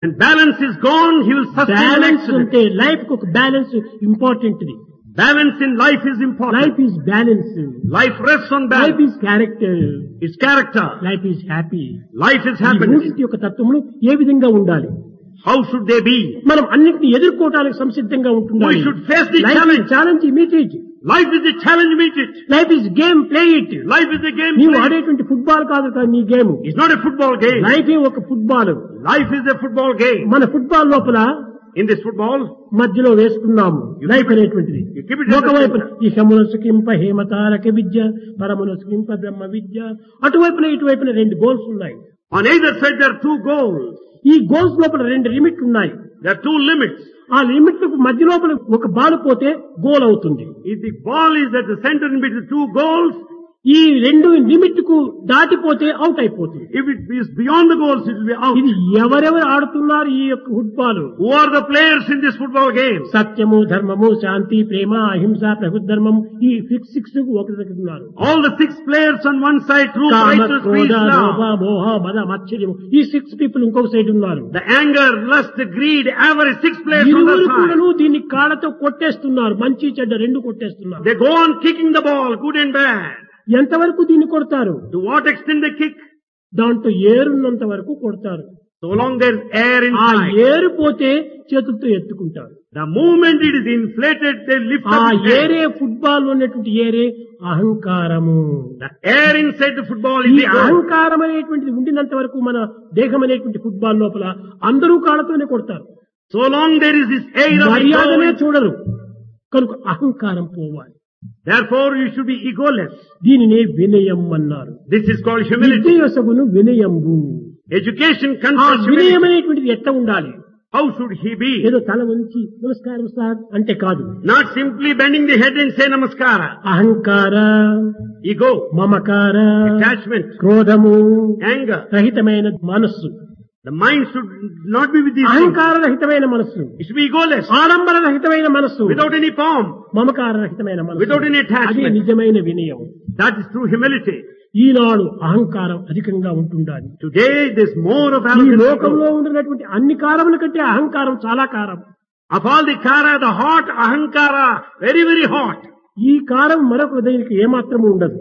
When balance is gone, he will sustain an balance accident. ఉంటే life కు ఒక balance important Balance in life is important. Life is balance Life rests on life balance. Is character It's character. Life is happy Life is ఈ happiness. మూడింటి యొక్క తత్వములు ఏ విధంగా ఉండాలి How should they be? మనం అన్నింటిని ఎదుర్కోవడానికి సంసిద్ధంగా ఉంటున్నాం We should face the life challenge. Challenge meet it Life is a challenge, meet it. Life is game play it Life is a game. నీవు played. ఆడేటువంటి ఫుట్బాల్ కాదు కాదు నీ game It's not a football game. Life ఒక football Life is a football game. మన football లోపల In this football, మధ్యలో వేసుకున్నాము లైఫ్ అనేటువంటిది You keep it in ఒకవైపున the ఇహమున సుఖింప హేమతారక విద్య పరమున సుఖింప బ్రహ్మ విద్య అటువైపున ఇటువైపున రెండు గోల్స్ ఉన్నాయి on either side there are two goals. ఈ గోల్స్ లోపల రెండు లిమిట్ ఉన్నాయి There are two limits. ఆ లిమిట్లకు మధ్య లోపల ఒక బాల్ పోతే గోల్ అవుతుంది If the ball is at the center in between two goals, ఈ రెండు లిమిట్ కు దాటిపోతే అవుట్ అయిపోతుంది if it is beyond the goals, it will be out. ఇది ఎవరెవరు ఆడుతున్నారు ఈ యొక్క football Who are the players in this football game? సత్యము ధర్మము శాంతి ప్రేమ అహింస ప్రభుధర్మం ఈ సిక్స్ సిక్స్ ఒకటి దగ్గర ఉన్నారు All the six players on one side, truth, comma righteousness, క్రోధ peace, లోభ love. మోహ మద మత్సర్యము ఈ సిక్స్ పీపుల్ ఇంకొక సైడ్ ఉన్నారు The anger, lust, the greed, avarice, six players on ఇరువురు that కూడాను side. దీన్ని కాళ్ళతో కొట్టేస్తున్నారు మంచి చెడ్డ రెండు కొట్టేస్తున్నారు They go on kicking the ball, good and bad. ఎంతవరకు దీన్ని కొడతారు To what extent they kick? దాంట్లో ఏరున్నంత వరకు కొడతారు So long there is air ఆ inside. ఏరు పోతే చేతులతో ఎత్తుకుంటారు The moment it is inflated, they lift ఆ up the hand. ఏరే ఫుట్బాల్ ఉన్నటువంటి ఏరే అహంకారము The air inside the football is ఈ the earth. అహంకారం అనేటువంటిది ఉండినంత వరకు మన దేహం అనేటువంటి ఫుట్బాల్ లోపల అందరూ కాళ్ళతోనే కొడతారు So long there is this air of మర్యాదనే ego, చూడరు కనుక అహంకారం పోవాలి therefore you should be egoless. దీనినే వినయం అన్నారు This is called humility. విద్యయసగును వినయంబు Education ఆ confers వినయం humility. అనేటువంటిది ఎట్లా ఉండాలి How should he be? ఏదో తల ఉంచి నమస్కారం సార్ అంటే కాదు Not simply bending the head and say namaskara. అహంకార Ego, మమకార attachment, క్రోధము anger. రహితమైన మనస్సు The mind should not be with these things. అహంకార రహితమైన మనస్సు It should be egoless, ఆడంబర రహితమైన మనస్సు without any pomp. మమకార రహితమైన మనస్సు Without any attachment. అదే నిజమైన వినయం That is true humility. ఈనాడు అహంకారం అధికంగా ఉంటుండాలి Today there's more of ఈ arrogance. లోకంలో ఉండినటువంటి అన్ని కారముల కంటే అహంకారం చాలా కారం Of all the kara, the hot ahankara, very, very hot. ఈ కారం మరొక దీనికి ఏమాత్రము ఉండదు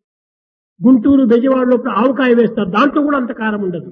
గుంటూరు బెజవాడ లోపల ఆవకాయ వేస్తారు దాంట్లో కూడా అంత కారం ఉండదు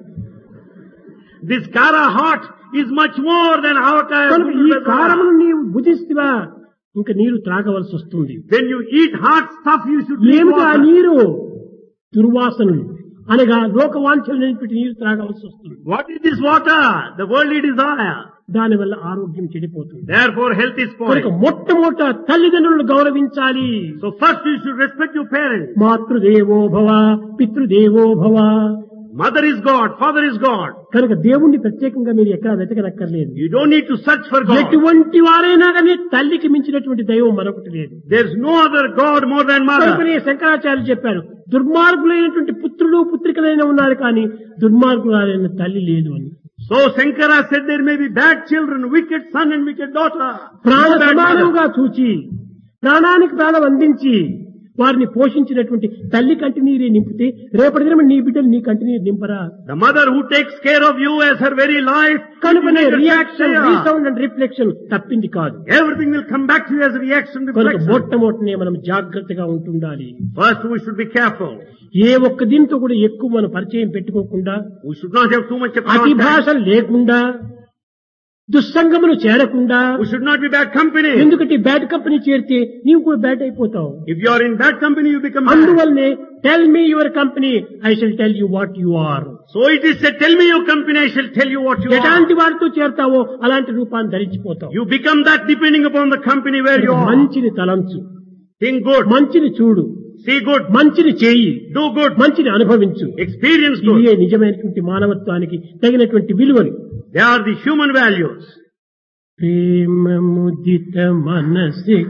This kara hot is much more than avakaya. కనుక ఈ కారమును నీవు భుజిస్తువా ఇంకా నీరు త్రాగవలసి వస్తుంది When you eat hot stuff, you should drink ఏమిటి ఆ water. నీరు దుర్వాసనలు అనగా లోకవాంఛలు నీరు త్రాగవలసి వస్తుంది What is this water? The worldly desire. దానివల్ల ఆరోగ్యం చెడిపోతుంది Therefore, health is కనుక spoiled. మొట్టమొదట తల్లిదండ్రులను గౌరవించాలి So first you should respect your parents. మాతృదేవో భవ పితృదేవో భవ Mother is God, father is God. కనుక దేవుణ్ణి ప్రత్యేకంగా మీరు ఎక్కడ వెతకనక్కర్లేదు You don't need to search for God. ఎటువంటి వారైనా కానీ తల్లికి మించినటువంటి దైవం మరొకటి లేదు There's no other God more than mother. కనుకనే శంకరాచార్యులు చెప్పారు దుర్మార్గులైనటువంటి పుత్రులు పుత్రికలైన ఉన్నారు కానీ దుర్మార్గులైన తల్లి లేదు అని So Shankara said there may be bad children, wicked son and wicked daughter. ప్రాణ No bad mother. సమానంగా చూచి ప్రాణానికి ప్రాణం అందించి వారిని పోషించినటువంటి తల్లి కంటి నీరే నింపితే రేపటి దినం నీ బిడ్డలు నీ కంటి నీరు నింపరా The mother who takes care of you as her very life. కనుకనే you need to reaction take care. Resound and reflection తప్పింది కాదు Everything will come back to you as a reaction కనుక reflection. మొట్టమొదటినే మనం జాగ్రత్తగా ఉంటుండాలి First we should be careful. ఏ ఒక్క దీంతో కూడా ఎక్కువ మనం పరిచయం పెట్టుకోకుండా We should not have too much of అతి contact. భాష లేకుండా దుస్సంగములు చేరకుండా We should not be bad company. ఎందుకంటే బ్యాడ్ కంపెనీ చేరితే నీవు కూడా బ్యాడ్ అయిపోతావు If you are in bad company, you become bad. అందువల్లనే tell me your company I shall tell you what you are So it is said, tell me your company, I shall tell you what you are. ఎలాంటి వారితో చేరతావో అలాంటి రూపాన్ని ధరించిపోతావు You become that depending upon the company where you are. మంచిని తలంచు Think good, మంచిని చూడు see good, మంచిని చేయి do good, మంచిని అనుభవించు experience good. ఇవే నిజమైనటువంటి మానవత్వానికి తగినటువంటి విలువలు They are the human values. ప్రేమ ముదిత మనసి